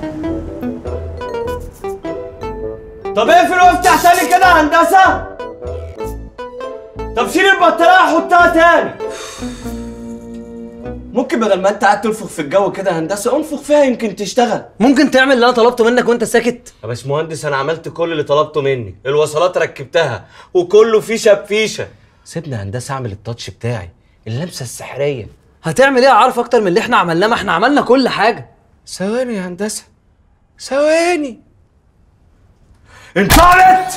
طب اقفل وافتح تاني كده يا هندسه طب شيل البطاريه حطها تاني ممكن بدل ما انت قاعد تنفخ في الجو كده يا هندسه انفخ فيها يمكن تشتغل ممكن تعمل اللي انا طلبته منك وانت ساكت يا باشمهندس انا عملت كل اللي طلبته مني الوصلات ركبتها وكله فيشه بفيشه سيبني يا هندسه اعمل التاتش بتاعي اللمسه السحريه هتعمل ايه اعرف اكتر من اللي احنا عملناه ما احنا عملنا كل حاجه ثواني يا هندسه ثواني انطلقت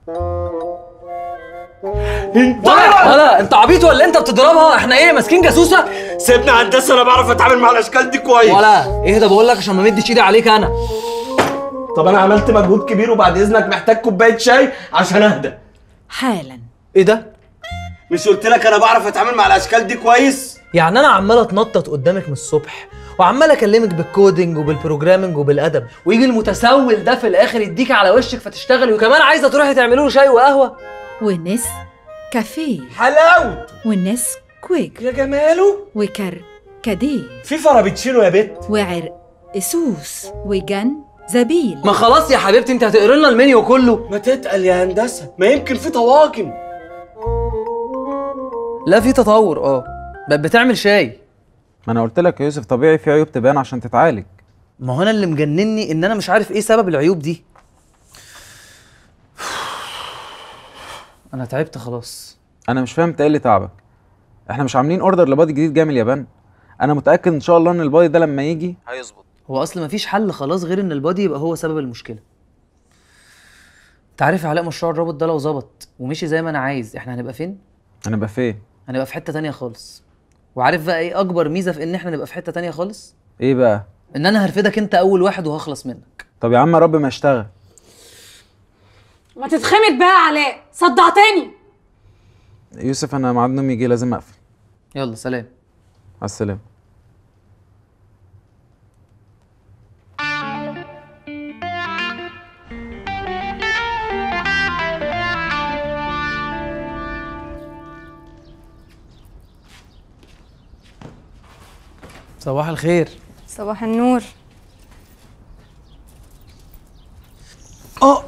انطلقت ولا انت عبيط ولا انت بتضربها احنا ايه ماسكين جاسوسه سيبني يا هندسه انا بعرف اتعامل مع الاشكال دي كويس ولا اهدى بقول لك عشان ما مدش ايدي عليك انا طب انا عملت مجهود كبير وبعد اذنك محتاج كوبايه شاي عشان اهدى حالا ايه ده مش قلت لك انا بعرف اتعامل مع الاشكال دي كويس يعني انا عمال اتنطط قدامك من الصبح وعمال اكلمك بالكودينج وبالبروجرامنج وبالادب ويجي المتسول ده في الاخر يديك على وشك فتشتغلي وكمان عايزه تروحي تعملي له شاي وقهوه ونس كافيه حلاوته ونس كويك يا جماله وكر كديه في فرابتشينو يا بت وعرق سوس وجن زبيل ما خلاص يا حبيبتي انت هتقري لنا المنيو كله ما تتقل يا هندسه ما يمكن في طواجن لا في تطور اه بقت بتعمل شاي ما انا قلت لك يا يوسف طبيعي في عيوب تبان عشان تتعالج ما هو انا اللي مجنني ان انا مش عارف ايه سبب العيوب دي انا تعبت خلاص انا مش فاهم انت ايه اللي تعبك احنا مش عاملين اوردر لبادي جديد جاي من اليابان انا متاكد ان شاء الله ان البادي ده لما يجي هيظبط هو اصل مفيش حل خلاص غير ان البادي يبقى هو سبب المشكله انت عارف يا علاء مشروع الرابط ده لو ظبط ومشي زي ما انا عايز احنا هنبقى فين هنبقى فين هنبقى في حته تانية خالص وعارف بقى ايه اكبر ميزه في ان احنا نبقى في حته تانية خالص ايه بقى ان انا هرفدك انت اول واحد وهخلص منك طب يا عم يا رب ما اشتغل ما تتخمد بقى يا علاء صدعتني يوسف انا ميعاد نومي يجي لازم اقفل يلا سلام على السلامه صباح الخير صباح النور اه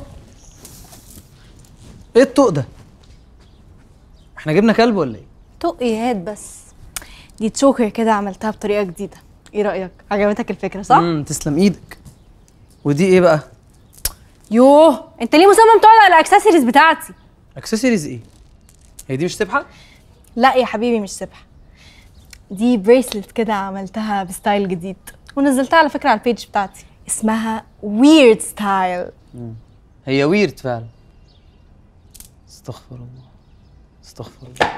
ايه الطوق ده احنا جبنا كلب ولا ايه تقيات بس دي تشوكر كده عملتها بطريقه جديده ايه رايك عجبتك الفكره صح امم تسلم ايدك ودي ايه بقى يوه انت ليه مصمم تقعد على الاكسسوارز بتاعتي اكسسوارز ايه هي دي مش سبحه لا يا حبيبي مش سبحه دي بريسلت كده عملتها بستايل جديد ونزلتها على فكره على البيج بتاعتي اسمها ويرد ستايل هي ويرد فعلا استغفر الله استغفر الله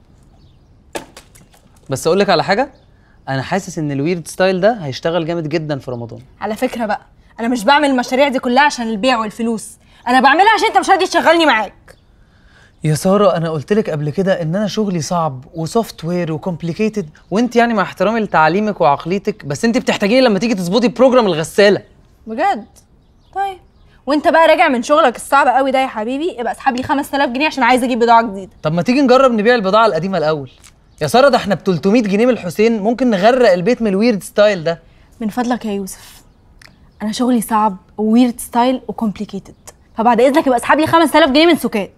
بس اقول لك على حاجه انا حاسس ان الويرد ستايل ده هيشتغل جامد جدا في رمضان على فكره بقى انا مش بعمل المشاريع دي كلها عشان البيع والفلوس انا بعملها عشان انت مش راضي تشغلني معاك يا ساره انا قلت لك قبل كده ان انا شغلي صعب وسوفت وير وكومبليكيتد وانت يعني مع احترامي لتعليمك وعقليتك بس انت بتحتاجيه لما تيجي تظبطي بروجرام الغساله بجد طيب وانت بقى راجع من شغلك الصعب قوي ده يا حبيبي ابقى اسحب لي 5000 جنيه عشان عايزه اجيب بضاعه جديده طب ما تيجي نجرب نبيع البضاعه القديمه الاول يا ساره ده احنا ب 300 جنيه من الحسين ممكن نغرق البيت من الويرد ستايل ده من فضلك يا يوسف انا شغلي صعب وويرد ستايل وكومبليكيتد فبعد اذنك يبقى اسحب لي 5000 جنيه من سكات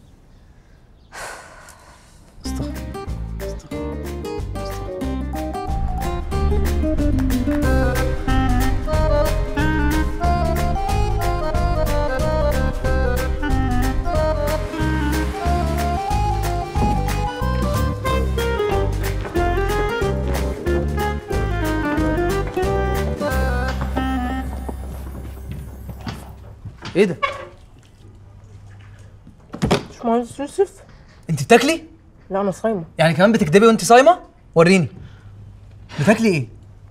ايه ده باشمهندس يوسف انت بتاكلي لا انا صايمه يعني كمان بتكدبي وانت صايمه وريني بتاكلي ايه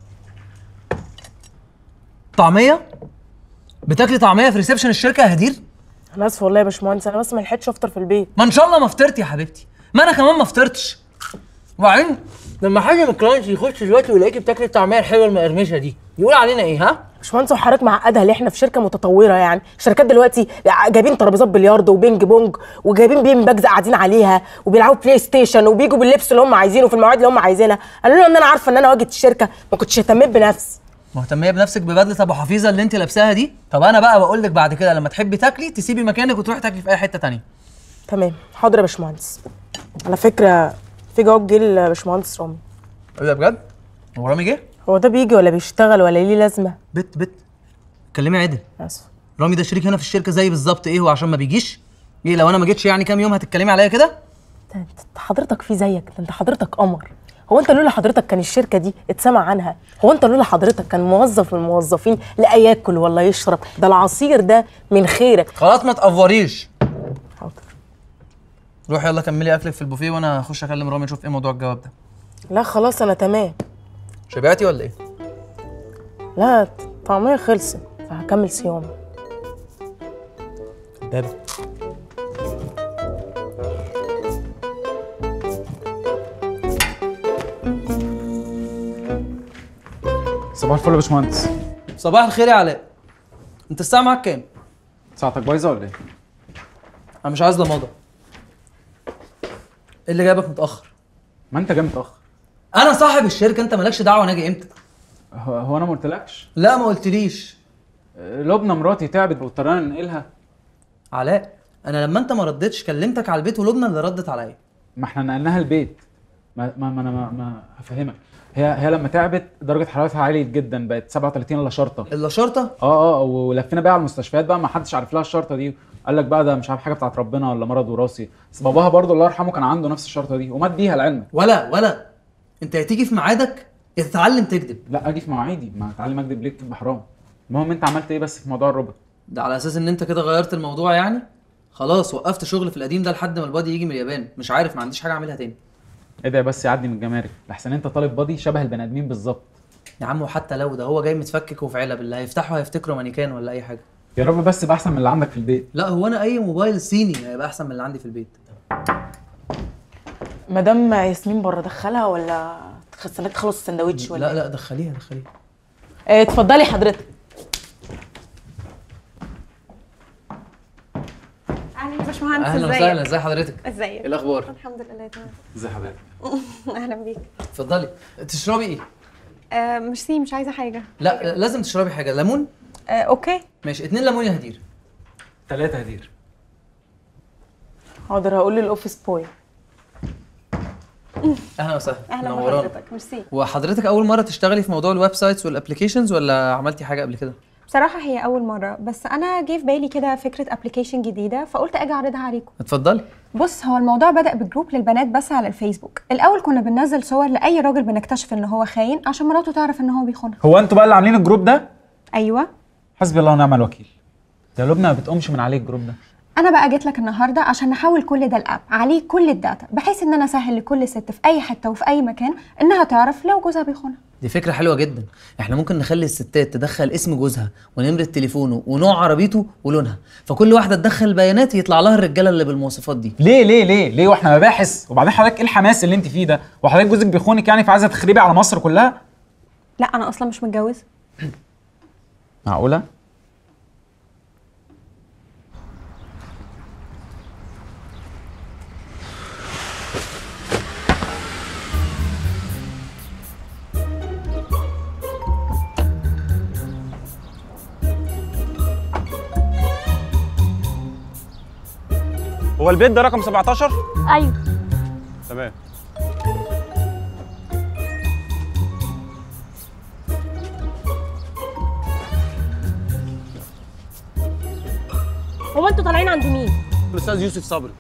طعميه بتاكلي طعميه في ريسبشن الشركه يا هدير انا اسف والله يا باشمهندس انا بس ما لحقتش افطر في البيت ما ان شاء الله ما فطرتي يا حبيبتي ما انا كمان ما فطرتش وبعدين لما حد من الكلاينتس يخش دلوقتي ويلاقيكي بتاكلي الطعميه الحلوه المقرمشه دي يقول علينا ايه ها باشمهندس وحضرتك معقدها ليه احنا في شركه متطوره يعني الشركات دلوقتي جايبين ترابيزات بلياردو وبينج بونج وجايبين بين باجز قاعدين عليها وبيلعبوا بلاي ستيشن وبيجوا باللبس اللي هم عايزينه في المواعيد اللي هم عايزينها قالوا لي ان انا عارفه ان انا واجهه الشركه ما كنتش اهتميت بنفسي مهتميه بنفسك ببدله ابو حفيظه اللي انت لابساها دي طب انا بقى بقول لك بعد كده لما تحبي تاكلي تسيبي مكانك وتروحي تاكلي في اي حته تانية تمام حاضر يا باشمهندس على فكره في جواب جه لباشمهندس رامي ايه ده بجد هو رامي جه هو ده بيجي ولا بيشتغل ولا ليه لازمه بت بت كلمي عدل اسف رامي ده شريك هنا في الشركه زي بالظبط ايه هو عشان ما بيجيش ايه لو انا ما جيتش يعني كام يوم هتتكلمي عليا كده انت انت حضرتك في زيك ده انت حضرتك قمر هو انت لولا حضرتك كان الشركه دي اتسمع عنها هو انت لولا حضرتك كان موظف من الموظفين لا ياكل ولا يشرب ده العصير ده من خيرك خلاص ما تقفريش حاضر روحي يلا كملي اكلك في البوفيه وانا هخش اكلم رامي اشوف ايه موضوع الجواب ده لا خلاص انا تمام شبعتي ولا ايه لا طعمية خلصت فهكمل صيامي بابا صباح الفل يا باشمهندس صباح الخير يا علاء انت الساعه معاك كام ساعتك بايظه ولا ايه؟ انا مش عايز لماضه ايه اللي جايبك متاخر ما انت جاي متاخر انا صاحب الشركه انت مالكش دعوه انا اجي امتى هو, هو انا ما قلتلكش لا ما قلتليش آه، لبنى مراتي تعبت واضطرينا ننقلها علاء انا لما انت ما ردتش كلمتك على البيت ولبنى اللي ردت عليا ما احنا نقلناها البيت ما ما, ما انا ما, ما هفهمك هي هي لما تعبت درجه حرارتها عاليه جدا بقت 37 الا شرطه الا شرطه اه اه ولفينا بيها على المستشفيات بقى ما حدش عارف لها الشرطه دي قال لك بقى ده مش عارف حاجه بتاعت ربنا ولا مرض وراثي بس باباها برضه الله يرحمه كان عنده نفس الشرطه دي ومات بيها لعلمك ولا ولا انت يا تيجي في ميعادك يا تتعلم تكذب لا اجي في مواعيدي ما اتعلم اكذب ليه تبقى حرام المهم انت عملت ايه بس في موضوع الربع ده على اساس ان انت كده غيرت الموضوع يعني خلاص وقفت شغل في القديم ده لحد ما البادي يجي من اليابان مش عارف ما عنديش حاجه اعملها تاني ادعي بس يعدي من الجمارك لحسن انت طالب بادي شبه البني ادمين بالظبط يا عم وحتى لو ده هو جاي متفكك وفي علب اللي هيفتحه هيفتكره مانيكان ولا اي حاجه يا رب بس يبقى احسن من اللي عندك في البيت لا هو انا اي موبايل صيني هيبقى احسن من اللي عندي في البيت مدام ياسمين بره دخلها ولا تخليك تخلص السندوتش ولا لا لا دخليها دخليها اه اتفضلي حضرتك اهلا يا باشمهندس اهلا ازيك؟ وسهلا ازي حضرتك ايه ازيك الاخبار الحمد لله تمام ازي حضرتك اهلا بيك اتفضلي تشربي ايه آه ميرسي مش عايزه حاجه لا لازم تشربي حاجه ليمون آه اوكي ماشي اتنين ليمون يا هدير ثلاثة هدير حاضر هقول للاوفيس بوي اهلا وسهلا اهلا منورانا. بحضرتك ميرسي وحضرتك اول مره تشتغلي في موضوع الويب سايتس والابلكيشنز ولا عملتي حاجه قبل كده بصراحه هي اول مره بس انا جه في بالي كده فكره ابلكيشن جديده فقلت اجي اعرضها عليكم اتفضلي بص هو الموضوع بدا بجروب للبنات بس على الفيسبوك الاول كنا بننزل صور لاي راجل بنكتشف ان هو خاين عشان مراته تعرف ان هو بيخونها هو انتوا بقى اللي عاملين الجروب ده ايوه حسبي الله ونعم الوكيل ده لبنى ما بتقومش من عليه الجروب ده انا بقى جيت لك النهارده عشان نحول كل ده الاب عليه كل الداتا بحيث ان انا اسهل لكل ست في اي حته وفي اي مكان انها تعرف لو جوزها بيخونها دي فكره حلوه جدا احنا ممكن نخلي الستات تدخل اسم جوزها ونمره تليفونه ونوع عربيته ولونها فكل واحده تدخل بيانات يطلع لها الرجاله اللي بالمواصفات دي ليه ليه ليه ليه واحنا مباحث وبعدين حضرتك ايه الحماس اللي انت فيه ده وحضرتك جوزك بيخونك يعني فعايزه تخربي على مصر كلها لا انا اصلا مش متجوزه معقوله هو البيت ده رقم 17 ايوه تمام هو انتوا طالعين عند مين الاستاذ يوسف صبري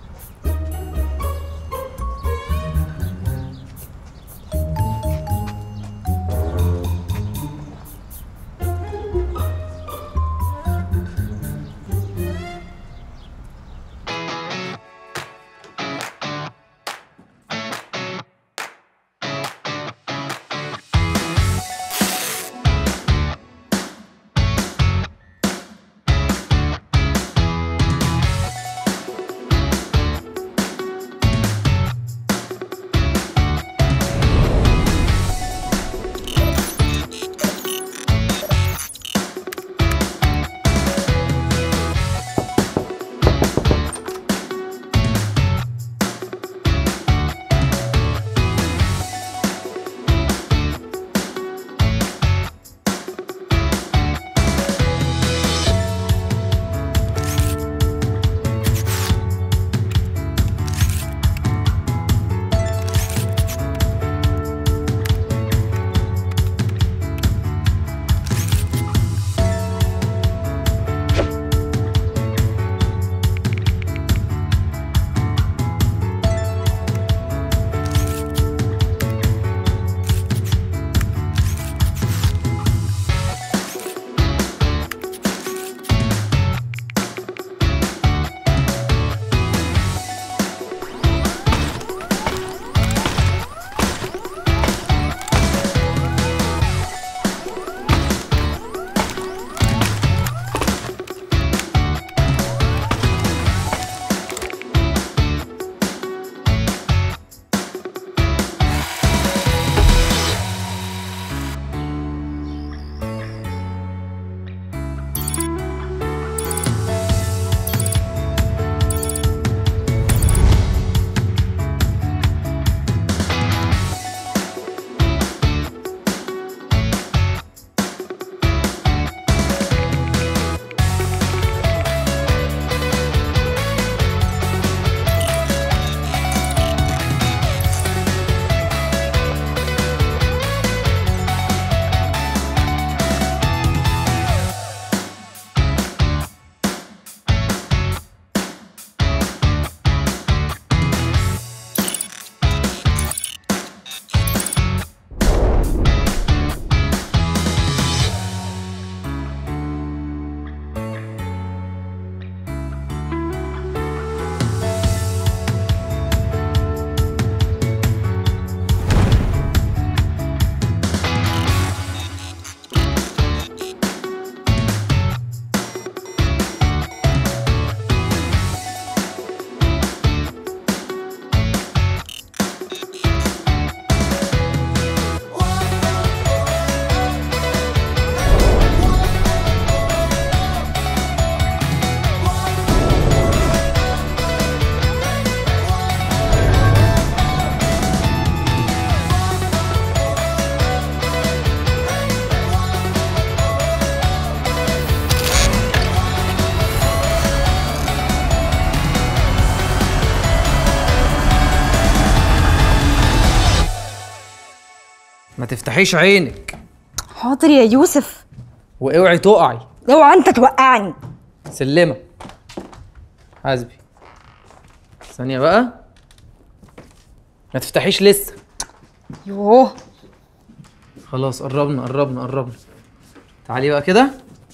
ما تفتحيش عينك حاضر يا يوسف واوعي تقعي اوعى انت توقعني سلمة حاسبي ثانية بقى ما تفتحيش لسه يوه خلاص قربنا قربنا قربنا تعالي بقى كده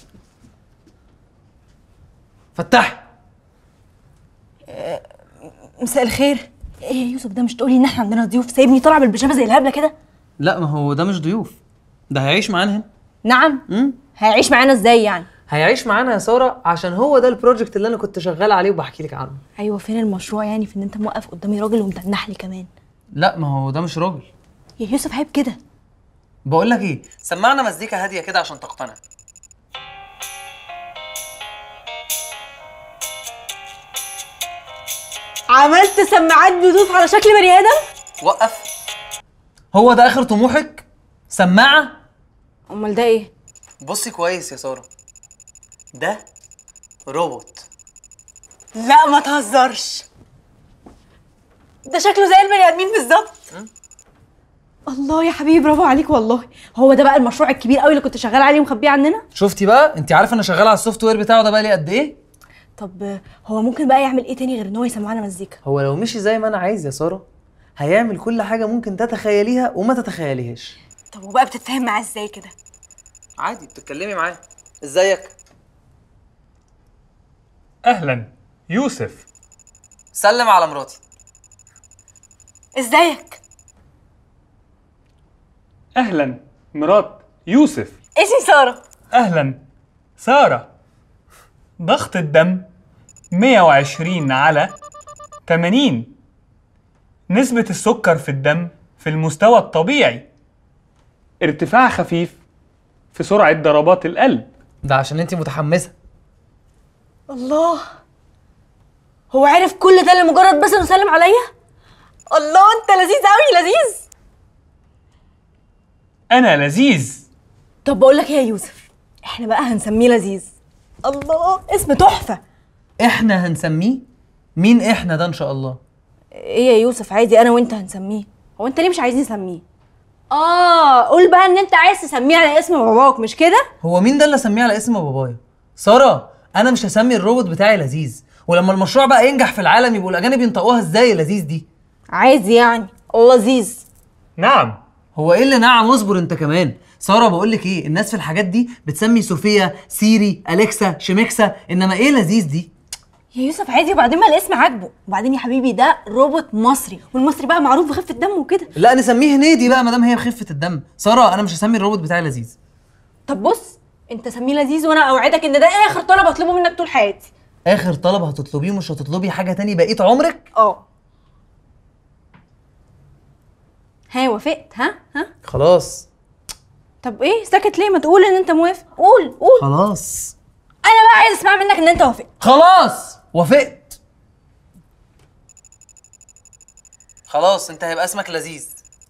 فتحي مساء الخير ايه يا يوسف ده مش تقولي ان احنا عندنا ضيوف سايبني طالعه بالبيجامه زي الهبله كده لا ما هو ده مش ضيوف ده هيعيش معانا هنا نعم امم هيعيش معانا ازاي يعني هيعيش معانا يا ساره عشان هو ده البروجكت اللي انا كنت شغال عليه وبحكي لك عنه ايوه فين المشروع يعني في ان انت موقف قدامي راجل ومتنح لي كمان لا ما هو ده مش راجل يا يوسف عيب كده بقول لك ايه سمعنا مزيكا هاديه كده عشان تقتنع عملت سماعات بلوتوث على شكل بني ادم وقف هو ده اخر طموحك سماعه امال ده ايه بصي كويس يا ساره ده روبوت لا ما تهزرش ده شكله زي البني ادمين بالظبط الله يا حبيبي برافو عليك والله هو ده بقى المشروع الكبير قوي اللي كنت شغال عليه ومخبيه عننا شفتي بقى انت عارفه انا شغال على السوفت وير بتاعه ده بقى لي قد ايه طب هو ممكن بقى يعمل ايه تاني غير ان هو يسمعنا مزيكا هو لو مشي زي ما انا عايز يا ساره هيعمل كل حاجه ممكن تتخيليها وما تتخيليهاش طب وبقى بتتفاهم معاه ازاي كده عادي بتتكلمي معاه ازيك اهلا يوسف سلم على مراتي ازيك اهلا مرات يوسف اسمي ساره اهلا ساره ضغط الدم 120 على 80 نسبة السكر في الدم في المستوى الطبيعي ارتفاع خفيف في سرعة ضربات القلب ده عشان انت متحمسه الله هو عرف كل ده لمجرد بس انه سلم عليا الله انت لذيذ قوي لذيذ انا لذيذ طب بقول لك ايه يا يوسف احنا بقى هنسميه لذيذ الله اسم تحفه احنا هنسميه مين احنا ده ان شاء الله ايه يا يوسف عادي انا وانت هنسميه هو انت ليه مش عايز نسميه اه قول بقى ان انت عايز تسميه على اسم باباك مش كده هو مين ده اللي اسميه على اسم بابايا ساره انا مش هسمي الروبوت بتاعي لذيذ ولما المشروع بقى ينجح في العالم يبقوا الاجانب ينطقوها ازاي لذيذ دي عادي يعني لذيذ نعم هو ايه اللي نعم اصبر انت كمان ساره بقول لك ايه الناس في الحاجات دي بتسمي صوفيا سيري اليكسا شميكسا انما ايه لذيذ دي يا يوسف عادي وبعدين ما الاسم عاجبه وبعدين يا حبيبي ده روبوت مصري والمصري بقى معروف بخفه دمه وكده لا نسميه هنيدي بقى ما دام هي بخفه الدم ساره انا مش هسمي الروبوت بتاعي لذيذ طب بص انت سميه لذيذ وانا اوعدك ان ده اخر طلب اطلبه منك طول حياتي اخر طلب هتطلبيه مش هتطلبي حاجه تاني بقيه عمرك اه ها وافقت ها ها خلاص طب ايه ساكت ليه ما تقول ان انت موافق قول قول خلاص انا بقى عايز اسمع منك ان انت وافقت خلاص وافقت خلاص انت هيبقى اسمك لذيذ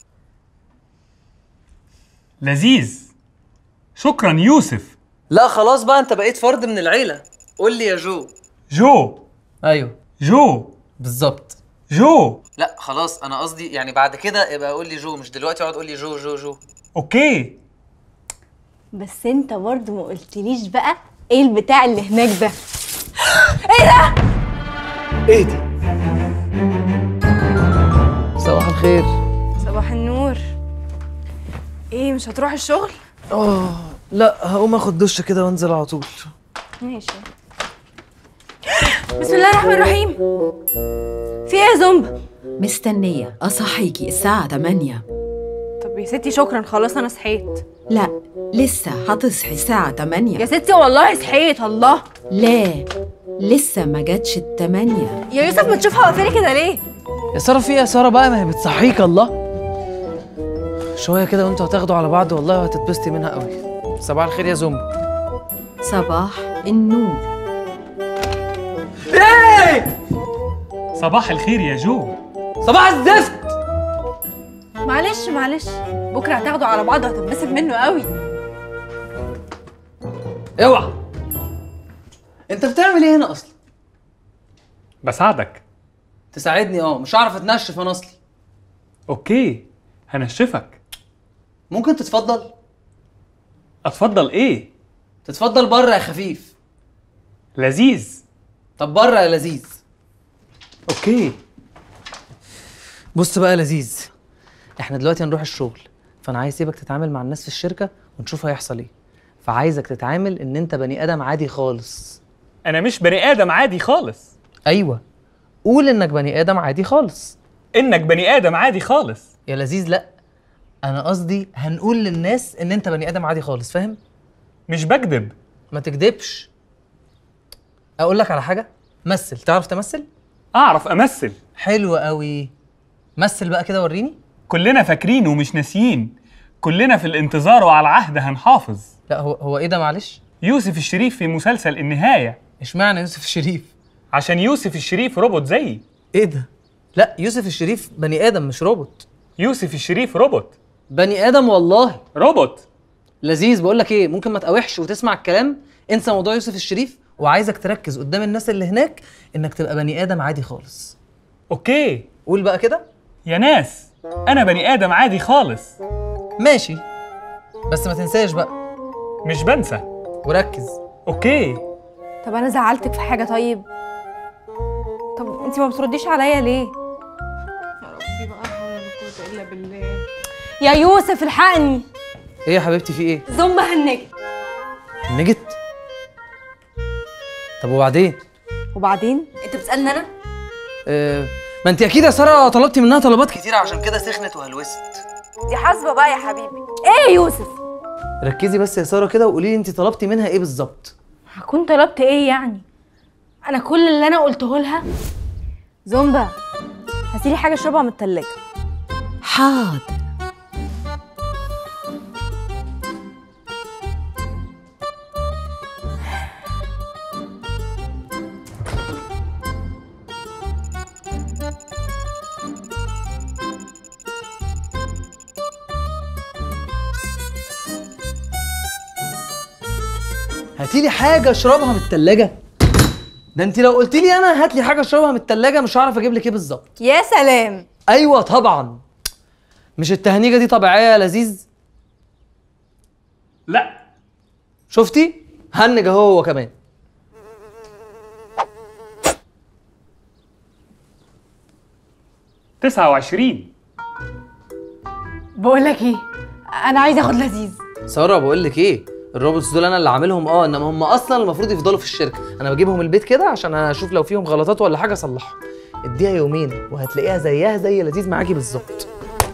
لذيذ شكرا يوسف لا خلاص بقى انت بقيت فرد من العيله قول لي يا جو جو ايوه جو بالظبط جو لا خلاص انا قصدي يعني بعد كده يبقى قول لي جو مش دلوقتي اقعد قول لي جو جو جو اوكي بس انت برضه ما قلتليش بقى ايه البتاع اللي هناك ده ايه دي صباح الخير صباح النور ايه مش هتروح الشغل اه لا هقوم اخد دش كده وانزل على طول ماشي بسم الله الرحمن الرحيم في ايه يا زومبا مستنية أصحيكي الساعة 8 طب يا ستي شكرا خلاص انا صحيت لا لسه هتصحي الساعة 8 يا ستي والله صحيت الله لا لسه ما جاتش التمانية يا يوسف ما تشوفها واقفه لي كده ليه يا ساره في ايه يا ساره بقى ما هي بتصحيك الله شويه كده وانتوا هتاخدوا على بعض والله وهتتبسطي منها قوي صباح الخير يا زومبا صباح النور صباح الخير يا جو صباح الزفت معلش معلش بكره هتاخدوا على بعض وهتنبسط منه قوي اوعى انت بتعمل ايه هنا اصلا بساعدك تساعدني اه مش هعرف اتنشف انا اصلي اوكي هنشفك ممكن تتفضل اتفضل ايه تتفضل بره يا خفيف لذيذ طب بره يا لذيذ اوكي بص بقى يا لذيذ احنا دلوقتي هنروح الشغل فانا عايز اسيبك تتعامل مع الناس في الشركه ونشوف هيحصل ايه فعايزك تتعامل ان انت بني ادم عادي خالص انا مش بني ادم عادي خالص ايوه قول انك بني ادم عادي خالص انك بني ادم عادي خالص يا لذيذ لا انا قصدي هنقول للناس ان انت بني ادم عادي خالص فاهم مش بكذب ما تكدبش اقول لك على حاجه مثل تعرف تمثل اعرف امثل حلو قوي مثل بقى كده وريني كلنا فاكرين ومش ناسيين كلنا في الانتظار وعلى العهد هنحافظ لا هو هو ايه ده معلش يوسف الشريف في مسلسل النهاية اشمعنى يوسف الشريف عشان يوسف الشريف روبوت زيي ايه ده لا يوسف الشريف بني ادم مش روبوت يوسف الشريف روبوت بني ادم والله روبوت لذيذ بقول لك ايه ممكن ما تقاوحش وتسمع الكلام انسى موضوع يوسف الشريف وعايزك تركز قدام الناس اللي هناك انك تبقى بني ادم عادي خالص اوكي قول بقى كده يا ناس انا بني ادم عادي خالص ماشي بس ما تنساش بقى مش بنسى وركز اوكي طب انا زعلتك في حاجه طيب طب انت ما بترديش عليا ليه يا ربي بقى حول ولا قوه الا بالله يا يوسف الحقني ايه يا حبيبتي في ايه زومبا هنجت نجت طب وبعدين وبعدين انت بتسالني انا آه ما انت اكيد يا ساره طلبتي منها طلبات كتير عشان كده سخنت وهلوست دي حاسبه بقى يا حبيبي ايه يا يوسف ركزي بس يا ساره كده وقولي لي انت طلبتي منها ايه بالظبط هكون طلبت ايه يعني انا كل اللي انا قلته لها زومبا هاتيلي حاجه اشربها من التلاجة حاضر هاتي لي حاجه اشربها من التلاجة ده انت لو قلت لي انا هات لي حاجه اشربها من التلاجة مش هعرف اجيب لك ايه بالظبط يا سلام ايوه طبعا مش التهنيجه دي طبيعيه يا لذيذ لا شفتي هنج اهو هو كمان تسعة وعشرين بقول لك ايه انا عايزه اخد لذيذ ساره بقول لك ايه الروبوتس دول انا اللي عاملهم اه انما هم اصلا المفروض يفضلوا في الشركه انا بجيبهم البيت كده عشان اشوف لو فيهم غلطات ولا حاجه اصلحهم اديها يومين وهتلاقيها زيها زي لذيذ معاكي بالظبط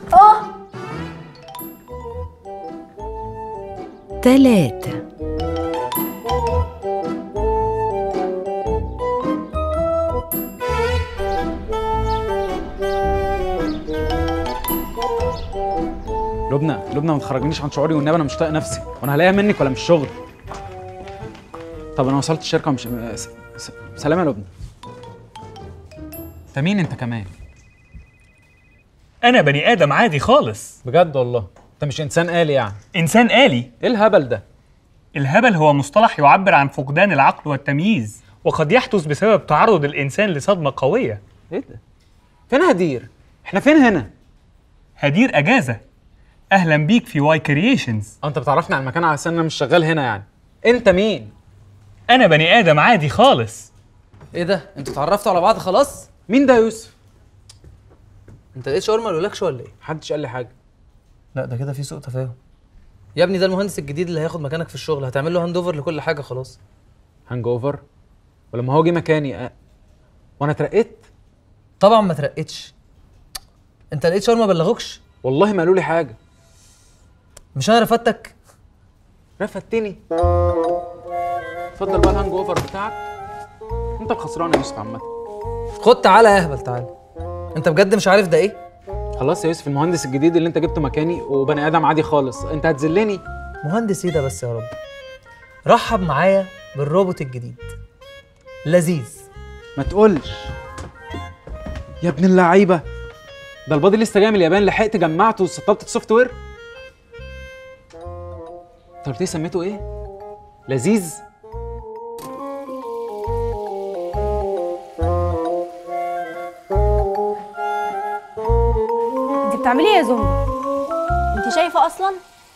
تلاتة لبنى لبنى ما تخرجنيش عن شعوري والنبي انا مش طايق نفسي وانا هلاقيها منك ولا من الشغل طب انا وصلت الشركه ومش س... س... سلام يا لبنى انت مين انت كمان انا بني ادم عادي خالص بجد والله انت مش انسان آلي يعني انسان آلي ايه الهبل ده الهبل هو مصطلح يعبر عن فقدان العقل والتمييز وقد يحدث بسبب تعرض الانسان لصدمة قوية ايه ده فين هدير احنا فين هنا هدير اجازة اهلا بيك في واي كرييشنز اه انت بتعرفني على المكان على اساس ان انا مش شغال هنا يعني انت مين انا بني ادم عادي خالص ايه ده انتوا اتعرفتوا على بعض خلاص مين ده يا يوسف انت لقيت شاور ما قالولكش ولا ايه محدش قال لي حاجه لا ده كده في سوء تفاهم يا ابني ده المهندس الجديد اللي هياخد مكانك في الشغل هتعمل له هاند اوفر لكل حاجه خلاص هانج اوفر ولما هو جه مكاني أ... وانا اترقيت طبعا ما ترقتش انت لقيت شاور ما بلغوكش والله ما قالوا لي حاجه مش انا رفدتك رفدتني اتفضل بقى الهانج اوفر بتاعك انت الخسران يا يوسف عامه خد تعالى يا اهبل تعالى انت بجد مش عارف ده ايه خلاص يا يوسف المهندس الجديد اللي انت جبته مكاني وبني ادم عادي خالص انت هتذلني مهندس ايه ده بس يا رب رحب معايا بالروبوت الجديد لذيذ ما تقولش يا ابن اللعيبه ده البادي لسه جاي من اليابان لحقت جمعته وسطبت السوفت وير انت قلت لي سميته ايه لذيذ انت بتعملي ايه يا زومبا انت انت شايفه اصلا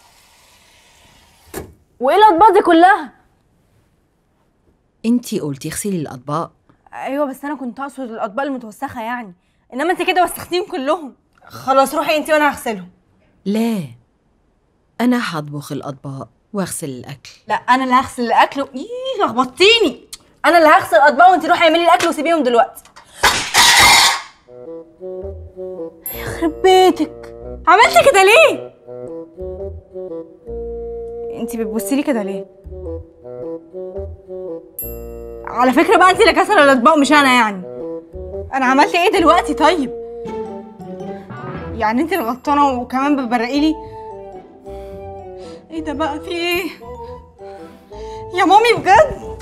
وايه الاطباق دي كلها انتي قلتي اغسلي الاطباق ايوه بس انا كنت اقصد الاطباق المتوسخه يعني انما انت كده وسختيهم كلهم خلاص روحي انت وانا هغسلهم لا انا هطبخ الاطباق واغسل الاكل لا انا اللي هغسل الاكل و... ايه لخبطتيني انا اللي هغسل الاطباق وانت روحي اعملي الاكل وسيبيهم دلوقتي يخرب بيتك عملتي كده ليه انت بتبصي لي كده ليه على فكره بقى انت اللي كسر الاطباق مش انا يعني انا عملت ايه دلوقتي طيب يعني انت اللي غلطانه وكمان بتبرقي لي ايه ده بقى في ايه يا مامي بجد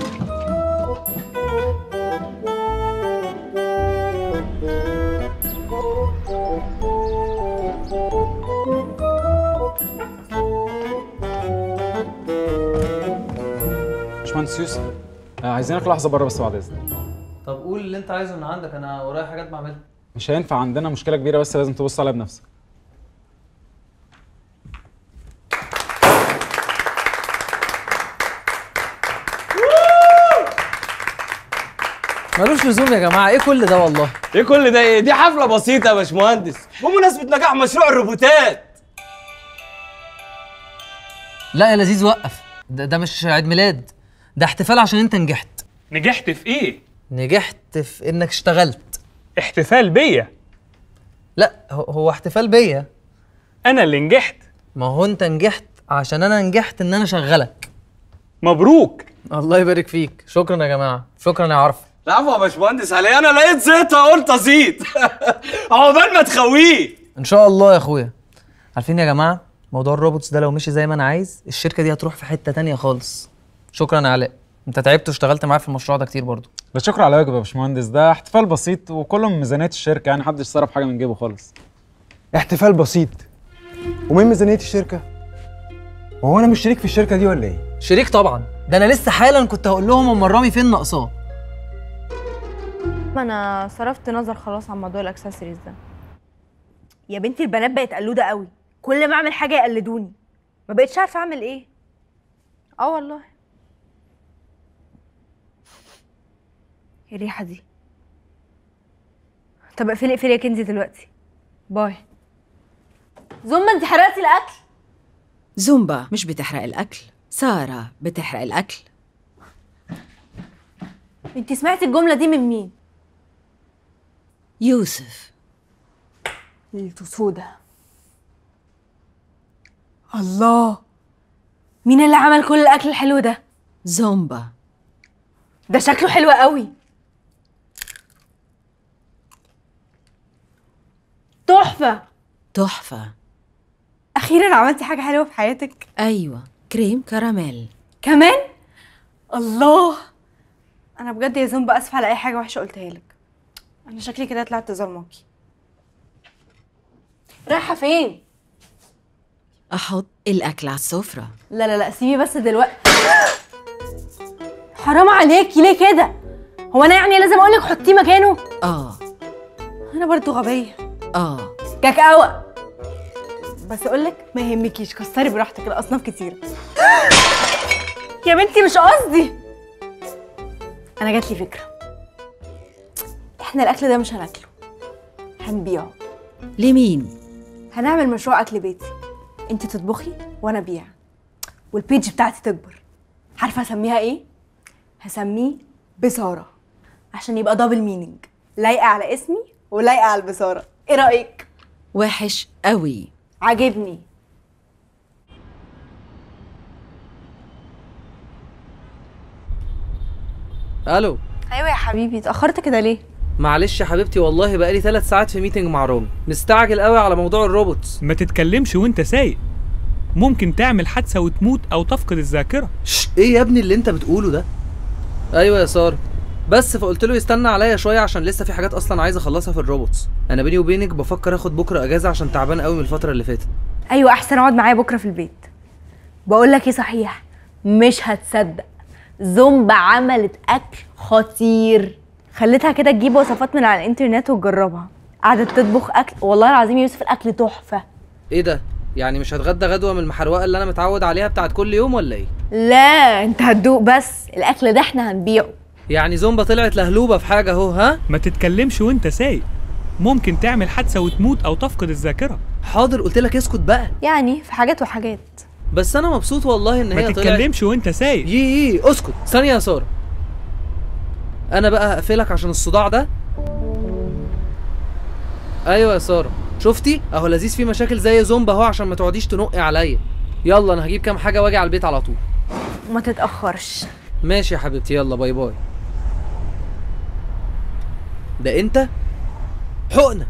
باشمهندس يوسف آه، عايزينك لحظه بره بس بعد اذنك طب قول اللي انت عايزه من عندك انا ورايا حاجات بعملها مش هينفع عندنا مشكله كبيره بس لازم تبص عليها بنفسك ملوش لزوم يا جماعه ايه كل ده والله ايه كل ده ايه دي حفله بسيطه يا باشمهندس بمناسبه نجاح مشروع الروبوتات لا يا لذيذ وقف ده, ده مش عيد ميلاد ده احتفال عشان انت نجحت نجحت في ايه نجحت في انك اشتغلت احتفال بيا لا هو, هو احتفال بيا انا اللي نجحت ما هو انت نجحت عشان انا نجحت ان انا اشغلك مبروك الله يبارك فيك شكرا يا جماعه شكرا يا عرف العفو يا باشمهندس علي انا لقيت زيطه قلت ازيط عقبال ما تخويه ان شاء الله يا اخويا عارفين يا جماعه موضوع الروبوتس ده لو مشي زي ما انا عايز الشركه دي هتروح في حته تانية خالص شكرا يا علاء انت تعبت واشتغلت معايا في المشروع ده كتير برضو لا شكر على واجب يا باشمهندس ده احتفال بسيط وكله من ميزانيه الشركه يعني محدش صرف حاجه من جيبه خالص احتفال بسيط ومن ميزانيه الشركه وهو انا مش شريك في الشركه دي ولا ايه شريك طبعا ده انا لسه حالا كنت هقول لهم ام رامي فين ناقصاه ما انا صرفت نظر خلاص عن موضوع الاكسسوارز ده يا بنتي البنات بقت قلوده قوي كل ما اعمل حاجه يقلدوني ما بقتش عارفه اعمل ايه اه والله ايه الريحه دي طب اقفلي اقفلي يا كنزي دلوقتي باي زوما انت حرقتي الاكل زومبا مش بتحرق الاكل ساره بتحرق الاكل انت سمعتي الجمله دي من مين يوسف ليلته سودا الله مين اللي عمل كل الاكل الحلو ده زومبا ده شكله حلو قوي تحفه تحفه اخيرا عملتي حاجه حلوه في حياتك ايوه كريم كراميل كمان الله انا بجد يا زومبا اسفه على اي حاجه وحشه قلتها لك انا شكلي كده طلعت ظلماكي رايحه فين احط الاكل على السفره لا لا لا سيبي بس دلوقتي حرام عليكي ليه كده هو انا يعني لازم اقولك حطيه مكانه اه انا برضو غبيه اه كاكاو بس اقولك ما يهمكيش كسري براحتك الاصناف كتير يا بنتي مش قصدي انا جات لي فكره احنا الاكل ده مش هناكله هنبيعه لمين هنعمل مشروع اكل بيتي انت تطبخي وانا ابيع والبيج بتاعتي تكبر عارفه اسميها ايه هسميه بصاره عشان يبقى دبل مينينج لايقه على اسمي ولايقه على البصاره ايه رايك وحش قوي عاجبني الو ايوه يا حبيبي اتاخرت كده ليه معلش يا حبيبتي والله بقالي ثلاث ساعات في ميتنج مع رامي مستعجل قوي على موضوع الروبوتس ما تتكلمش وانت سايق ممكن تعمل حادثه وتموت او تفقد الذاكره شش ايه يا ابني اللي انت بتقوله ده ايوه يا ساره بس فقلت له يستنى عليا شويه عشان لسه في حاجات اصلا عايز اخلصها في الروبوتس انا بيني وبينك بفكر اخد بكره اجازه عشان تعبان قوي من الفتره اللي فاتت ايوه احسن اقعد معايا بكره في البيت بقول لك ايه صحيح مش هتصدق زومبا عملت اكل خطير خليتها كده تجيب وصفات من على الانترنت وتجربها قعدت تطبخ اكل والله العظيم يا يوسف الاكل تحفه ايه ده يعني مش هتغدى غدوه من المحروقه اللي انا متعود عليها بتاعت كل يوم ولا ايه لا انت هتدوق بس الاكل ده احنا هنبيعه يعني زومبا طلعت لهلوبه في حاجه اهو ها ما تتكلمش وانت سايق ممكن تعمل حادثه وتموت او تفقد الذاكره حاضر قلت لك اسكت بقى يعني في حاجات وحاجات بس انا مبسوط والله ان ما هي طلعت تتكلمش وانت سايق يي يي اسكت ثانيه يا ساره انا بقى هقفلك عشان الصداع ده ايوه يا ساره شفتي اهو لذيذ فيه مشاكل زي زومبا اهو عشان ما تقعديش تنقي عليا يلا انا هجيب كام حاجه واجي على البيت على طول ما تتاخرش ماشي يا حبيبتي يلا باي باي ده انت حقنه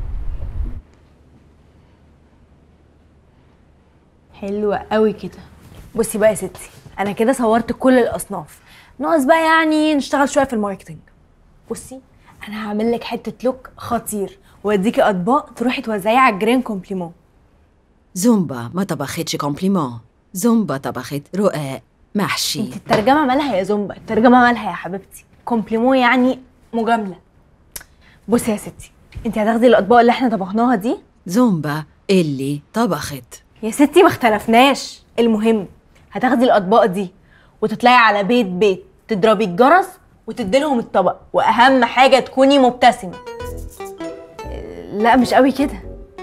حلوة قوي كده بصي بقى يا ستي انا كده صورت كل الاصناف ناقص بقى يعني نشتغل شويه في الماركتنج بصي انا هعمل لك حته لوك خطير واديكي اطباق تروحي توزعيها على الجرين كومبليمون زومبا ما طبختش كومبليمون زومبا طبخت رقاق محشي انت الترجمه مالها يا زومبا الترجمه مالها يا حبيبتي كومبليمون يعني مجامله بصي يا ستي انت هتاخدي الاطباق اللي احنا طبخناها دي زومبا اللي طبخت يا ستي ما اختلفناش المهم هتاخدي الاطباق دي وتطلعي على بيت بيت تضربي الجرس وتديلهم الطبق واهم حاجه تكوني مبتسمه آه، لا مش قوي كده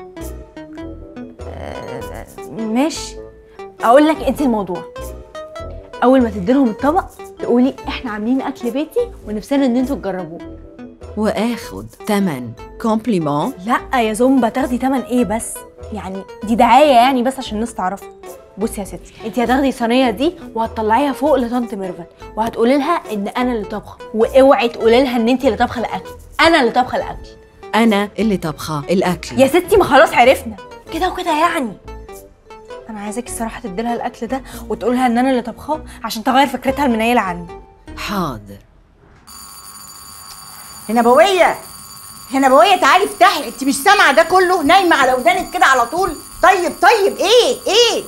آه، ماشي اقول لك انت الموضوع اول ما تديلهم الطبق تقولي احنا عاملين اكل بيتي ونفسنا ان انتوا تجربوه واخد تمن كومبليمون لا يا زومبا تاخدي تمن ايه بس يعني دي دعايه يعني بس عشان الناس تعرفها بصي يا ستي انت هتاخدي الصينيه دي وهتطلعيها فوق لطنط ميرفت وهتقولي لها ان انا اللي طابخه واوعي تقولي لها ان انت اللي طابخه الاكل انا اللي طابخه الاكل انا اللي طبخه الاكل يا ستي ما خلاص عرفنا كده وكده يعني انا عايزاكي الصراحه تدي لها الاكل ده وتقول لها ان انا اللي طبخاه عشان تغير فكرتها المنيله عني حاضر هنبوية هنبوية تعالي افتحي انت مش سامعة ده كله نايمة على ودانك كده على طول طيب طيب ايه ايه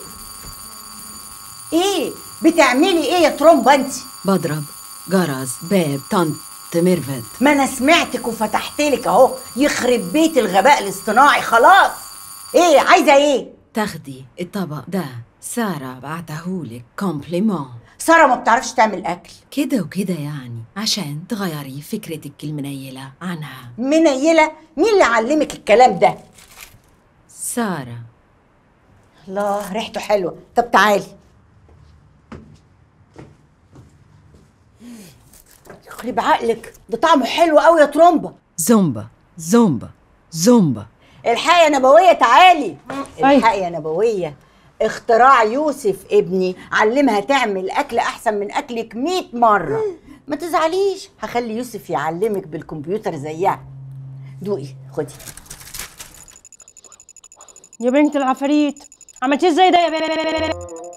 ايه بتعملي ايه يا ترومبا انت بضرب جرس باب طنط ميرفت ما انا سمعتك وفتحت لك اهو يخرب بيت الغباء الاصطناعي خلاص ايه عايزة ايه تاخدي الطبق ده سارة بعتهولك كومبليمون سارة ما بتعرفش تعمل اكل كده وكده يعني عشان تغيري فكرتك المنيلة عنها منيلة مين اللي علمك الكلام ده سارة الله ريحته حلوة طب تعالي يخرب عقلك ده طعمه حلو قوي يا ترومبا زومبا زومبا زومبا الحقي يا نبوية تعالي الحقي يا نبوية اختراع يوسف ابني علمها تعمل اكل احسن من اكلك 100 مرة ما تزعليش هخلي يوسف يعلمك بالكمبيوتر زيها دوقي خدي يا بنت العفاريت عملتيه ازاي ده يا بنت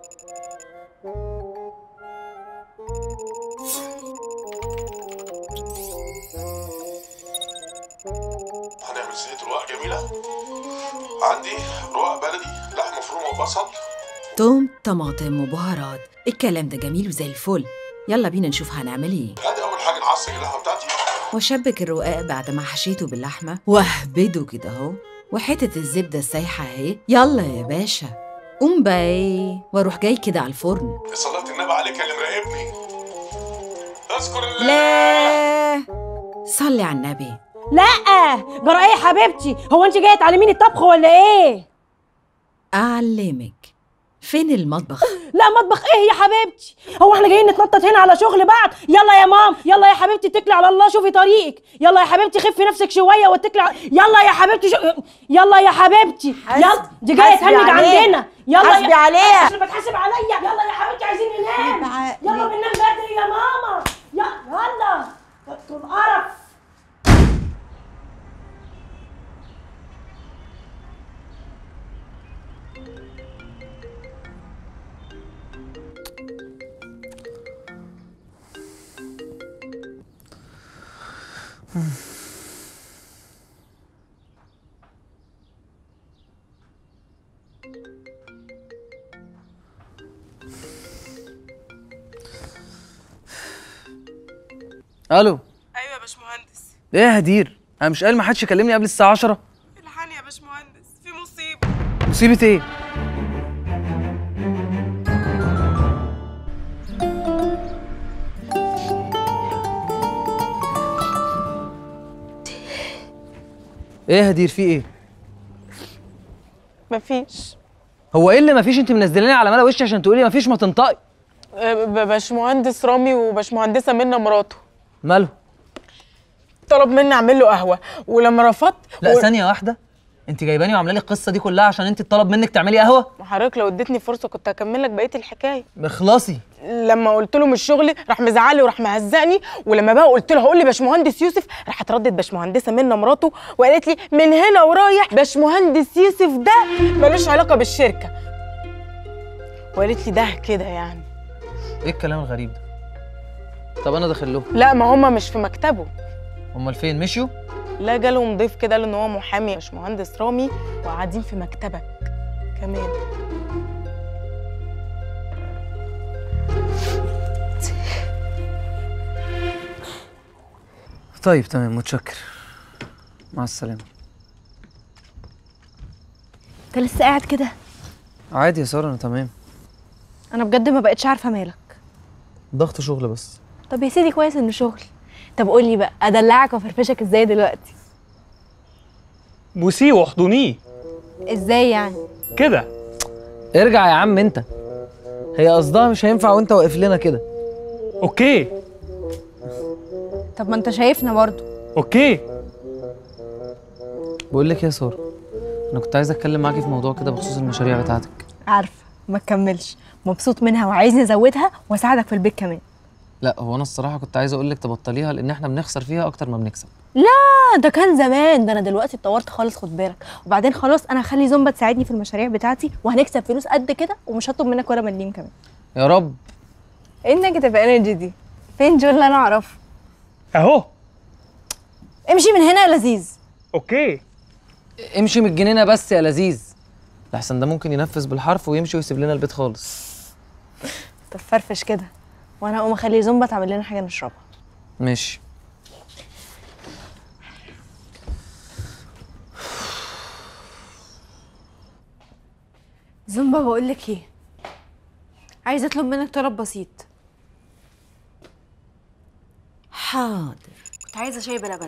هنعمل صينية رقاق جميلة عندي رقاق بلدي لحمة مفرومة وبصل توم طماطم وبهارات الكلام ده جميل وزي الفل يلا بينا نشوف هنعمل ايه ادي أول حاجة نعصج اللحمة بتاعتي واشبك الرقاق بعد ما حشيته باللحمة واهبده كده اهو وحتة الزبدة السايحة اهي يلا يا باشا قوم باي واروح جاي كده على الفرن صلاة النبي عليك اللي مراقبني اذكر الله لا صلي على النبي لا جرى ايه يا حبيبتي هو انت جايه تعلميني الطبخ ولا ايه أعلمك فين المطبخ لا مطبخ ايه يا حبيبتي هو احنا جايين نتنطط هنا على شغل بعض يلا يا مام يلا يا حبيبتي اتكلي على الله شوفي طريقك يلا يا حبيبتي خفي نفسك شويه واتكلي على... يلا يا حبيبتي شو... يلا يا حبيبتي يلا دي جايه حاسبي تهنج عليها. عندنا يلا حاسبي يا... عليها. عشان بتحاسب عليا يلا يا حبيبتي عايزين ننام يلا بننام بدري يا ماما يلا يلا طول قرف الو ايوه يا باشمهندس ايه يا هدير انا مش قايل ما حدش يكلمني قبل الساعه 10 الحقني يا باشمهندس في مصيبه مصيبه ايه ايه يا هدير في ايه مفيش هو ايه اللي مفيش انت منزلاني على ملا وشي عشان تقولي مفيش ما تنطقي آه، ب- باشمهندس رامي وباشمهندسه منى مراته ماله طلب مني اعمل له قهوه ولما رفضت لا و- ثانيه واحده انت جايباني وعامله لي القصه دي كلها عشان انت اتطلب منك تعملي قهوه حضرتك لو اديتني فرصه كنت هكمل لك بقيه الحكايه اخلصي لما قلت له مش شغلي راح مزعلي وراح مهزقني ولما بقى قلت له هقول لي باشمهندس يوسف راحت ردت باشمهندسه منى مراته وقالت لي من هنا ورايح باشمهندس يوسف ده ملوش علاقه بالشركه وقالت لي ده كده يعني ايه الكلام الغريب ده طب انا داخل له لا ما هما مش في مكتبه امال فين مشيوا لا جالهم ضيف كده قال ان هو محامي مش مهندس رامي وقاعدين في مكتبك كمان طيب تمام متشكر مع السلامه انت لسه قاعد كده عادي يا ساره انا تمام انا بجد ما بقتش عارفه مالك ضغط شغل بس طب يا سيدي كويس انه شغل طب قول لي بقى ادلعك وافرفشك ازاي دلوقتي بوسيه واحضنيه ازاي يعني كده ارجع يا عم انت هي قصدها مش هينفع وانت واقف لنا كده اوكي طب ما انت شايفنا برضو اوكي بقول لك إيه يا ساره انا كنت عايز اتكلم معاكي في موضوع كده بخصوص المشاريع بتاعتك عارفه ما تكملش مبسوط منها وعايزني ازودها واساعدك في البيت كمان لا هو انا الصراحه كنت عايز اقول لك تبطليها لان احنا بنخسر فيها اكتر ما بنكسب لا ده كان زمان ده انا دلوقتي اتطورت خالص خد بالك وبعدين خلاص انا هخلي زومبا تساعدني في المشاريع بتاعتي وهنكسب فلوس قد كده ومش هطلب منك ولا مليم كمان يا رب ايه النيجاتيف انرجي دي فين جو اللي انا اعرفه اهو امشي من هنا يا لذيذ اوكي امشي من الجنينه بس يا لذيذ لحسن ده ممكن ينفذ بالحرف ويمشي ويسيب لنا البيت خالص طب فرفش كده وانا اقوم اخلي زومبا تعمل لنا حاجه نشربها ماشي زومبا بقول لك ايه عايزه اطلب منك طلب بسيط حاضر كنت عايزه شاي بلبن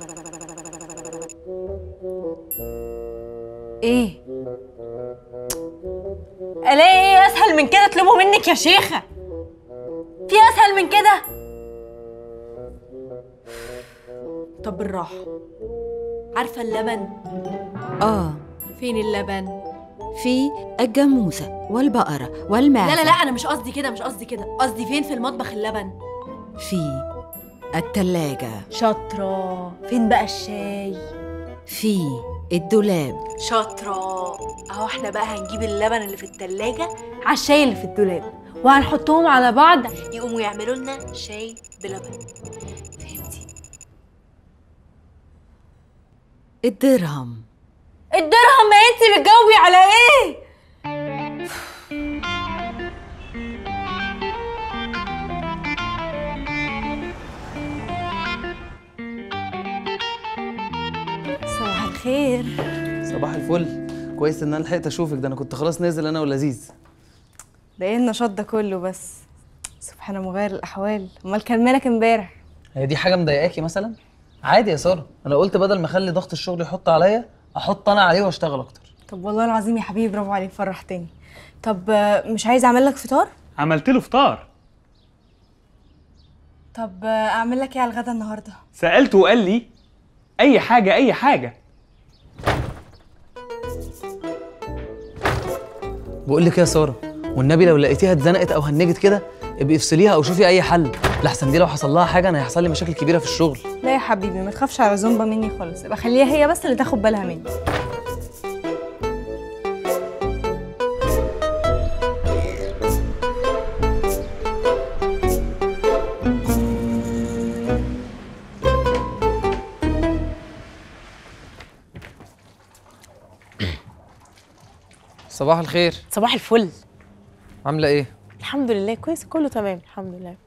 ايه الاقي ايه اسهل من كده اطلبه منك يا شيخه في اسهل من كده طب بالراحه عارفه اللبن اه فين اللبن في الجاموسة والبقرة والمعزة لا لا لا انا مش قصدي كده مش قصدي كده قصدي فين في المطبخ اللبن في التلاجة شاطره فين بقى الشاي في الدولاب شاطرة اهو احنا بقى هنجيب اللبن اللي في التلاجة على الشاي اللي في الدولاب وهنحطهم على بعض يقوموا يعملوا لنا شاي بلبن فهمتي الدرهم الدرهم ما انت بتجاوبي على ايه صباح الخير صباح الفل كويس ان انا لحقت اشوفك ده انا كنت خلاص نازل انا ولذيذ ده ايه النشاط ده كله بس سبحان مغير الاحوال امال كان مالك امبارح هي دي حاجه مضايقاكي مثلا عادي يا ساره انا قلت بدل ما اخلي ضغط الشغل يحط عليا احط انا عليه واشتغل اكتر طب والله العظيم يا حبيبي برافو عليك فرحتني طب آه، مش عايز اعمل لك فطار عملت له فطار طب آه، اعمل لك ايه على الغدا النهارده سالته وقال لي اي حاجه اي حاجه بقول لك إيه يا ساره والنبي لو لقيتيها اتزنقت او هنجت كده ابقي افصليها او شوفي اي حل لحسن دي لو حصل لها حاجه انا هيحصل لي مشاكل كبيره في الشغل لا يا حبيبي ما تخافش على زومبا مني خالص يبقى خليها هي بس اللي تاخد بالها مني صباح الخير صباح الفل عامله ايه الحمد لله كويس كله تمام الحمد لله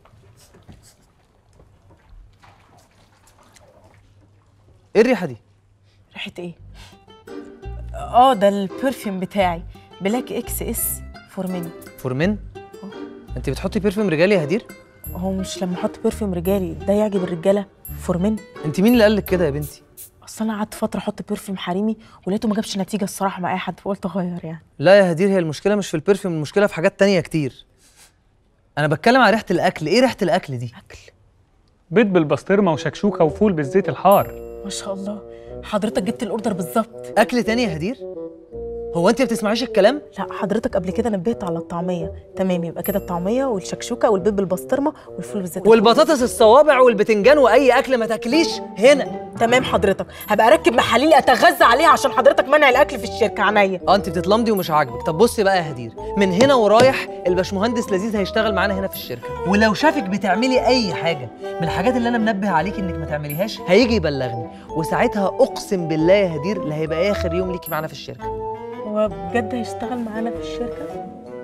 ايه الريحه دي ريحه ايه اه ده البرفيوم بتاعي بلاك اكس اس فورمين فورمين انت بتحطي بيرفيوم رجالي يا هدير هو مش لما احط برفيوم رجالي ده يعجب الرجاله فورمين انت مين اللي قالك كده يا بنتي اصل انا قعدت فتره احط برفيوم حريمي ولقيته ما جابش نتيجه الصراحه مع اي حد فقلت اغير يعني لا يا هدير هي المشكله مش في البرفيوم المشكله في حاجات تانية كتير انا بتكلم على ريحه الاكل ايه ريحه الاكل دي بيض بالبسطرمه وشكشوكه وفول بالزيت الحار ما شاء الله حضرتك جبت الاوردر بالظبط اكل تاني يا هدير هو انت ما بتسمعيش الكلام لا حضرتك قبل كده نبهت على الطعميه تمام يبقى كده الطعميه والشكشوكه والبيض بالبسطرمه والفول بالزيت والبطاطس الصوابع والبتنجان واي اكل ما تاكليش هنا تمام حضرتك هبقى اركب محاليل اتغذى عليها عشان حضرتك منع الاكل في الشركه عينيا اه انت بتتلمضي ومش عاجبك طب بصي بقى يا هدير من هنا ورايح الباشمهندس لذيذ هيشتغل معانا هنا في الشركه ولو شافك بتعملي اي حاجه من الحاجات اللي انا منبه عليك انك ما تعمليهاش هيجي يبلغني وساعتها اقسم بالله يا هدير اللي هيبقى اخر يوم ليكي معانا في الشركه هو بجد هيشتغل معانا في الشركه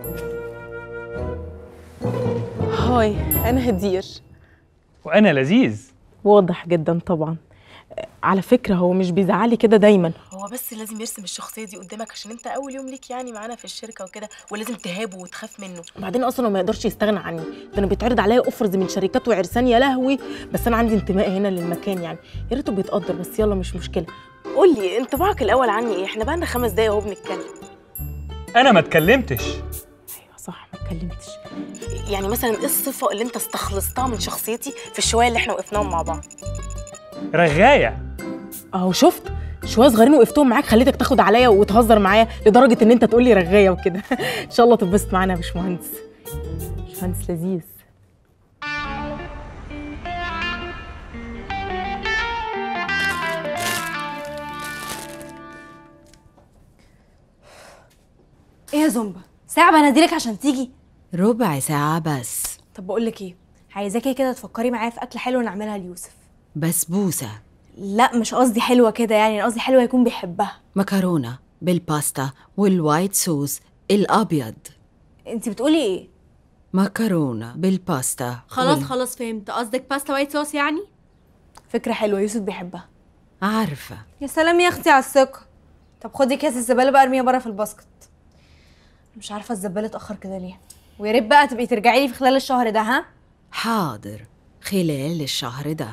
هاي انا هدير وانا لذيذ واضح جدا طبعا على فكره هو مش بيزعلي كده دايما هو بس لازم يرسم الشخصيه دي قدامك عشان انت اول يوم ليك يعني معانا في الشركه وكده ولازم تهابه وتخاف منه وبعدين اصلا هو ما يقدرش يستغنى عني ده انا بيتعرض عليا اوفرز من شركات وعرسان يا لهوي بس انا عندي انتماء هنا للمكان يعني يا ريته بيتقدر بس يلا مش مشكله قول لي انطباعك الاول عني ايه احنا بقالنا خمس دقايق اهو بنتكلم انا ما اتكلمتش ايوه صح ما اتكلمتش يعني مثلا ايه الصفه اللي انت استخلصتها من شخصيتي في الشويه اللي احنا وقفناهم مع بعض رغايه اهو شفت شويه صغيرين وقفتهم معاك خليتك تاخد عليا وتهزر معايا لدرجه ان انت تقول لي رغايه وكده ان شاء الله تتبسط معانا يا باشمهندس باشمهندس لذيذ ايه يا زومبا ساعة بناديلك عشان تيجي ربع ساعة بس طب بقول لك ايه عايزاكي كده تفكري معايا في اكل حلو نعملها ليوسف بسبوسة لا مش قصدي حلوه كده يعني أنا قصدي حلوه يكون بيحبها مكرونة بالباستا والوايت صوص الأبيض انت بتقولي ايه مكرونة بالباستا خلاص وال- خلاص فهمت قصدك باستا وايت صوص يعني فكره حلوه يوسف بيحبها عارفة يا سلام يا اختي على الثقه طب خدي كاس الزباله بقى ارميها بره في الباسكت مش عارفه الزباله اتاخر كده ليه ويا ريت بقى تبقي ترجعي لي في خلال الشهر ده ها حاضر خلال الشهر ده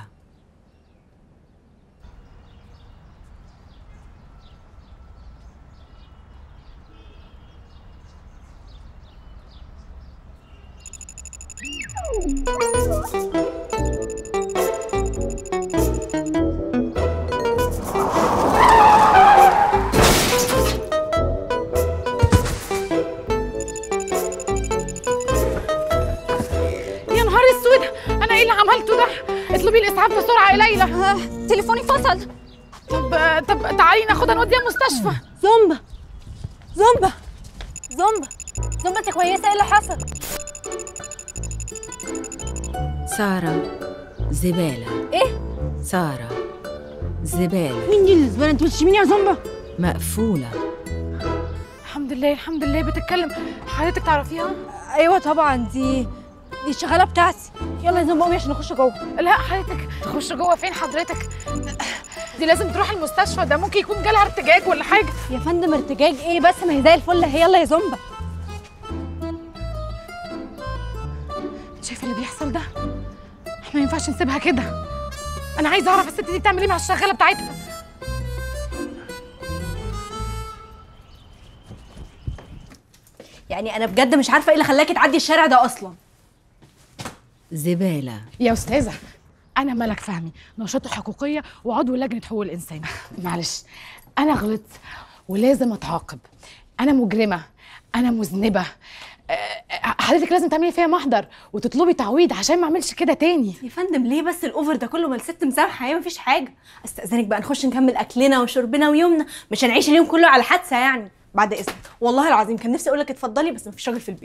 يا نهار اسود انا ايه اللي عملته ده اطلبي الاسعاف بسرعه يا ليلى تليفوني فصل طب طب تعالي ناخدها نوديها المستشفى زومبا زومبا زومبا زومبا انت كويسه ايه اللي حصل سارة زبالة ايه سارة زبالة مين دي الزباله انت بتشميني يا زومبا مقفولة الحمد لله الحمد لله بتتكلم حضرتك تعرفيها ايوه طبعا دي دي الشغاله بتاعتي يلا يا زومبا قومي عشان نخش جوه لا حضرتك تخش جوه فين حضرتك دي لازم تروح المستشفى ده ممكن يكون جالها ارتجاج ولا حاجه يا فندم ارتجاج ايه بس ما هي زي الفل هي يلا يا زومبا شايفه اللي بيحصل ده ما ينفعش نسيبها كده انا عايزه اعرف الست دي بتعمل ايه مع الشغاله بتاعتها يعني انا بجد مش عارفه ايه اللي خلاكي تعدي الشارع ده اصلا زبالة يا استاذه انا ملك فهمي نشاط حقوقيه وعضو لجنه حقوق الانسان معلش انا غلطت ولازم اتعاقب انا مجرمه انا مذنبه أه، حضرتك لازم تعملي فيها محضر وتطلبي تعويض عشان ما اعملش كده تاني يا فندم ليه بس الاوفر ده كله ما الست مسامحه هي مفيش حاجه استاذنك بقى نخش نكمل اكلنا وشربنا ويومنا مش هنعيش اليوم كله على حادثه يعني بعد اذنك والله العظيم كان نفسي اقول لك اتفضلي بس مفيش راجل في البيت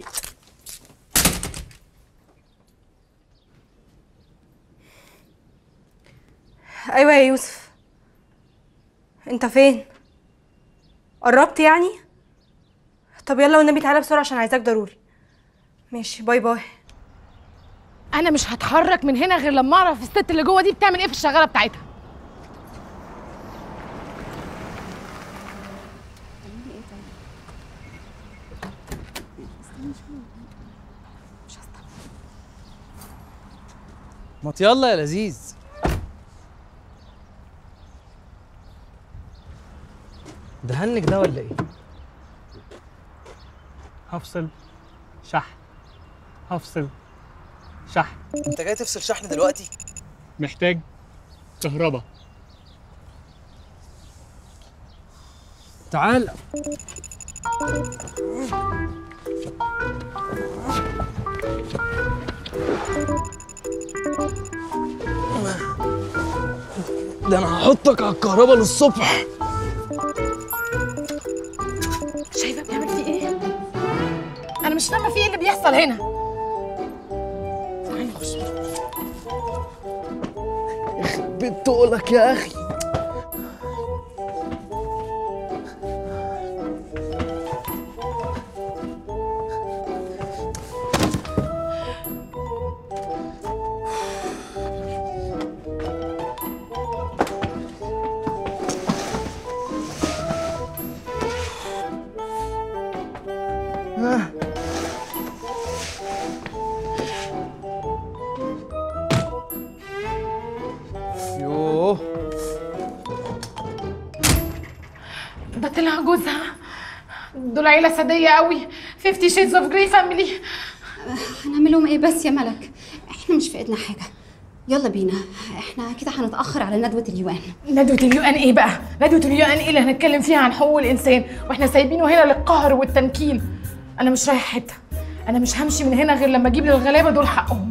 ايوه يا يوسف انت فين قربت يعني طب يلا والنبي تعالى بسرعه عشان عايزاك ضروري ماشي باي باي انا مش هتحرك من هنا غير لما اعرف الست اللي جوه دي بتعمل ايه في الشغاله بتاعتها ما يلا يا لذيذ ده هنك ده ولا ايه هفصل شحن هفصل شحن انت جاي تفصل شحن دلوقتي محتاج كهرباء تعال ده انا هحطك على الكهرباء للصبح شايفه بنعمل فيه ايه انا مش فاهمه في ايه اللي بيحصل هنا تعالي نخش بتقولك يا اخي يوه ده طلع جوزها دول عيله ساديه قوي 50 شيدز اوف جراي فاميلي هنعمل لهم ايه بس يا ملك احنا مش في ايدنا حاجه يلا بينا احنا كده هنتاخر على ندوه اليوان ندوة اليو ان ايه بقى؟ ندوة اليو ان ايه اللي هنتكلم فيها عن حقوق الانسان واحنا سايبينه هنا للقهر والتنكيل انا مش رايح حته انا مش همشي من هنا غير لما اجيب للغلابه دول حقهم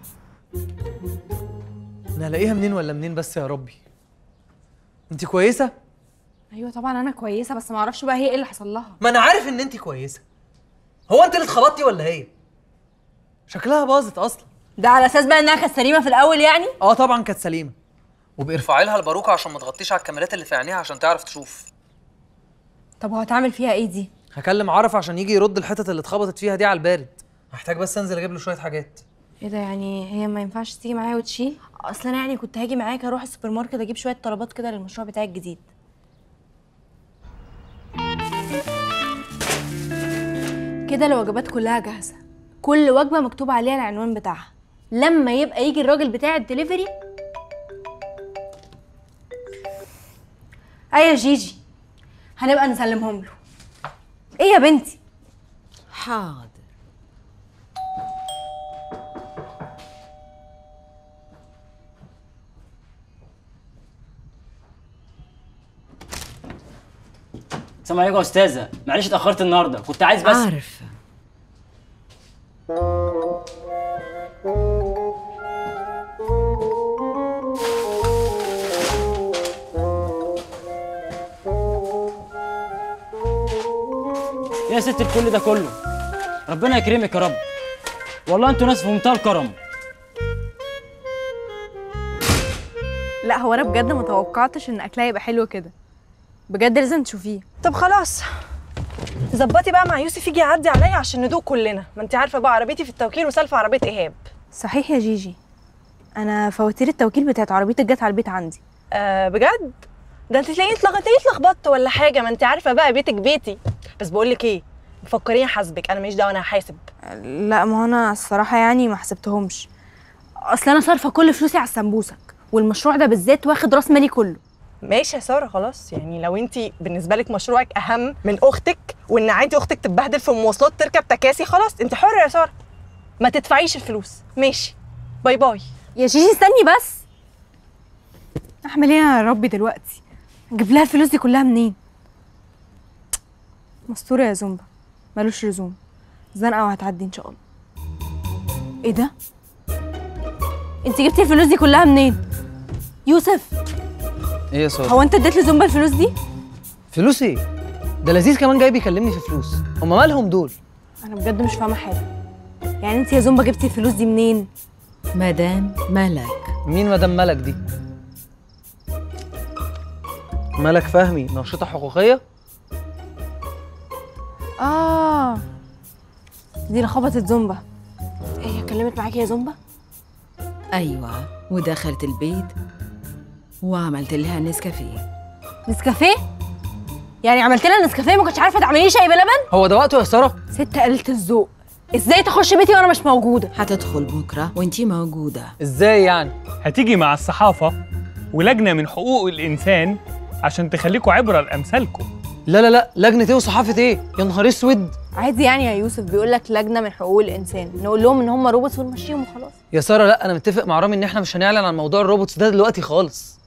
انا هلاقيها منين ولا منين بس يا ربي انت كويسه ايوه طبعا انا كويسه بس ما اعرفش بقى هي ايه اللي حصل لها ما انا عارف ان انت كويسه هو انت اللي اتخبطتي ولا هي شكلها باظت اصلا ده على اساس بقى انها كانت سليمه في الاول يعني اه طبعا كانت سليمه وبارفعي لها الباروكه عشان ما تغطيش على الكاميرات اللي في عينيها عشان تعرف تشوف طب وهتعمل فيها ايه دي هكلم عرف عشان يجي يرد الحتت اللي اتخبطت فيها دي على البارد هحتاج بس انزل اجيب له شويه حاجات ايه ده يعني هي ما ينفعش تيجي معايا وتشيل اصل انا يعني كنت هاجي معاك اروح السوبر ماركت اجيب شويه طلبات كده للمشروع بتاعي الجديد كده الوجبات كلها جاهزه كل وجبه مكتوب عليها العنوان بتاعها لما يبقى يجي الراجل بتاع الدليفري ايه يا جيجي هنبقى نسلمهم له ايه يا بنتي حاضر السلام عليكم يا استاذه معلش اتاخرت النهارده كنت عايز بس عارفه يا ست الكل ده كله ربنا يكرمك يا رب والله انتوا ناس في منتهى الكرم لا هو انا بجد ما توقعتش ان اكلها يبقى حلو كده بجد لازم تشوفيه طب خلاص ظبطي بقى مع يوسف يجي يعدي عليا عشان ندوق كلنا ما انت عارفه بقى عربيتي في التوكيل وسالفه عربيه ايهاب صحيح يا جيجي انا فواتير التوكيل بتاعت عربيتك جت على البيت عندي آه بجد ده انت تلاقيني اتلخبطت اتلخبطت ولا حاجه ما انت عارفه بقى بيتك بيتي بس بقول لك ايه مفكرين احاسبك انا ماليش دعوه انا هحاسب لا ما هو انا الصراحه يعني ما حسبتهمش اصل انا صارفه كل فلوسي على السمبوسك والمشروع ده بالذات واخد راس مالي كله ماشي يا ساره خلاص يعني لو انت بالنسبه لك مشروعك اهم من اختك وان عادي اختك تتبهدل في المواصلات تركب تكاسي خلاص انت حره يا ساره ما تدفعيش الفلوس ماشي باي باي يا جيجي استني بس اعمل ايه يا ربي دلوقتي اجيب لها الفلوس دي كلها منين مستوره يا زومبا ملوش لزوم زنقه وهتعدي ان شاء الله ايه ده انت جبتي الفلوس دي كلها منين يوسف ايه يا ساره هو انت اديت لزومبا الفلوس دي فلوس ايه ده لذيذ كمان جاي بيكلمني في فلوس هما مالهم دول انا بجد مش فاهمه حاجه يعني انت يا زومبا جبتي الفلوس دي منين مدام ملك مين مدام ملك دي ملك فهمي ناشطه حقوقيه اه دي اللي خبطت زومبا هي اتكلمت معاكي يا زومبا ايوه ودخلت البيت وعملت لها نسكافيه نسكافيه يعني عملت لها نسكافيه ما كنتش عارفه تعملي شاي بلبن هو ده وقته يا ساره ست قليله الذوق ازاي تخش بيتي وانا مش موجوده هتدخل بكره وانتي موجوده ازاي يعني هتيجي مع الصحافة ولجنة من حقوق الإنسان عشان تخليكوا عبرة لأمثالكم لا لا لا لجنه ايه وصحافه ايه يا نهار اسود عادي يعني يا يوسف بيقول لك لجنه من حقوق الانسان نقول لهم ان هم روبوتس ونمشيهم وخلاص يا ساره لا انا متفق مع رامي ان احنا مش هنعلن عن موضوع الروبوتس ده دلوقتي خالص